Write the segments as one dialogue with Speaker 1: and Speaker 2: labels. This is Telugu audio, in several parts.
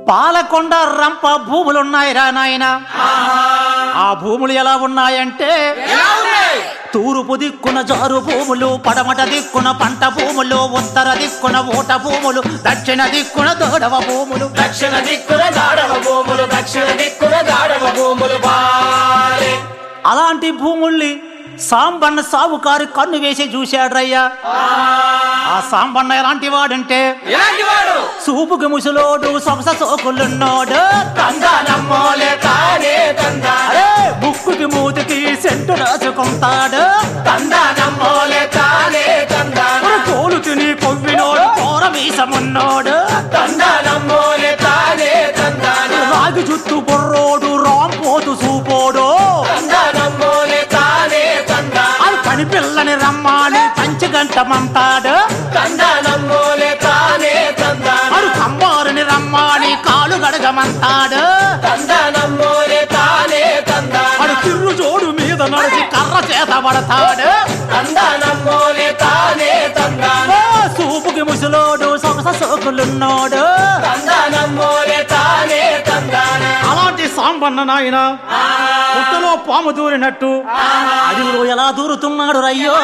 Speaker 1: పాలకొండ రంప భూములున్నాయిరా నాయన ఆ భూములు ఎలా ఉన్నాయంటే
Speaker 2: ఎలా ఉన్నాయి
Speaker 1: తూర్పు దిక్కున జారు భూములు పడమట దిక్కున పంట భూములు ఉత్తర దిక్కున ఊట భూములు దక్షిణ దిక్కున దోడవ భూములు
Speaker 2: దక్షిణ దిక్కున దాడవ భూములు దక్షిణ దిక్కున దాడవ భూములు బాలే
Speaker 1: అలాంటి భూముల్ని సాంబన్న సావుకారు కన్ను వేసి చూశాడ్రయ్యా ఆ సాంబన్న ఎలాంటి వాడంటే
Speaker 2: ఎలాంటి వాడు
Speaker 1: సూపుకి ముసలోడు సొగస సోకులున్నోడు
Speaker 2: తందానమ్మోలే తానే తందాన
Speaker 1: అరే ముక్కుకి మూతికి సెంటు రాసుకుంటాడు
Speaker 2: తందానమ్మోలే తానే తందాన
Speaker 1: కోలు తిని కొవ్వినోడు కోర మీసమున్నోడు
Speaker 2: తందానమ్మోలే తానే తందాన
Speaker 1: రాగి జుట్టు బుర్రోడు రాంపోతు సూపోడు
Speaker 2: తందానమ్మోలే తానే తందాన
Speaker 1: అది పని పిల్లని రమ్మాని పంచి గంటమంటాడు
Speaker 2: తందానమ్మోలే తానే తందాన
Speaker 1: అడు కంబారుని రమ్మాని కాలు గడగమంటాడు
Speaker 2: తందానమ్మోలే తానే తందాన
Speaker 1: అడు తిర్రు జోడు మీద నడిచి కర్ర చేత పడతాడు
Speaker 2: తందానమ్మోలే తానే తందాన
Speaker 1: ఓ సూపుకి ముసలోడు సొగస సోకులున్నోడు
Speaker 2: తందానమ్మోలే తానే తందాన
Speaker 1: అలాంటి సాంబన్న నాయన పుట్టలో పాము దూరినట్టు అడవిలో ఎలా దూరుతున్నాడు రయ్యో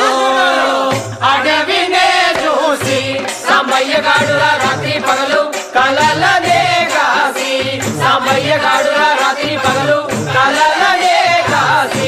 Speaker 2: అడవినే చూసి సమయ్య గాడుల రాత్రి పగలు కలలనే కాసి సమయ్య గాడుల రాత్రి పగలు కలలనే కాసి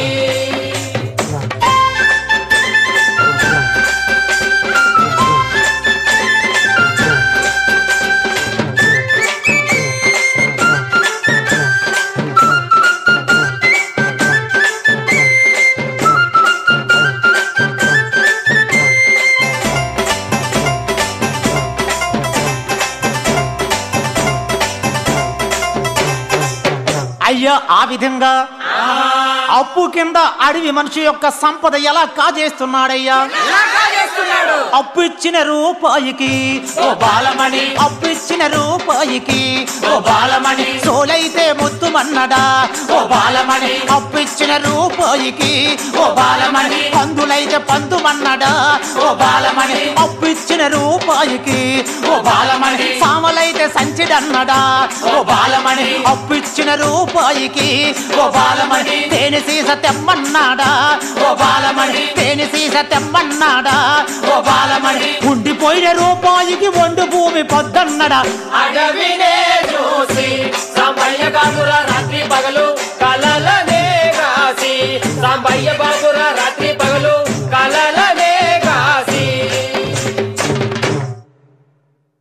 Speaker 1: అయ్యా ఆ విధంగా అప్పు కింద అడవి మనిషి యొక్క సంపద ఎలా కాజేస్తున్నాడయ్యా
Speaker 2: ఎలా కాజేస్తున్నాడు
Speaker 1: అప్పు ఇచ్చిన రూపాయికి
Speaker 2: ఓ బాలమణి
Speaker 1: అప్పు ఇచ్చిన రూపాయికి
Speaker 2: ఓ బాలమణి
Speaker 1: సోలైతే ముద్దుమన్నడా
Speaker 2: ఓ బాలమణి
Speaker 1: అప్పు ఇచ్చిన రూపాయికి
Speaker 2: ఓ బాలమణి
Speaker 1: పందులైతే పందుమన్నడా
Speaker 2: ఓ బాలమణి
Speaker 1: అప్పు ఇచ్చిన రూపాయికి
Speaker 2: ఓ బాలమణి
Speaker 1: సామలైతే సంచిడన్నడా
Speaker 2: ఓ బాలమణి
Speaker 1: అప్పు ఇచ్చిన రూపాయికి
Speaker 2: ఓ బాలమణి
Speaker 1: తేనె సీస తెమ్మన్నాడా
Speaker 2: ఓ బాలమణి
Speaker 1: తేనె సీస తెమ్మన్నాడా
Speaker 2: ఓ బాలమణి
Speaker 1: ఉండిపోయిన రూపాయికి వండు భూమి పొద్దన్నడా
Speaker 2: అడవినే చూసి సమయ్య గాడుల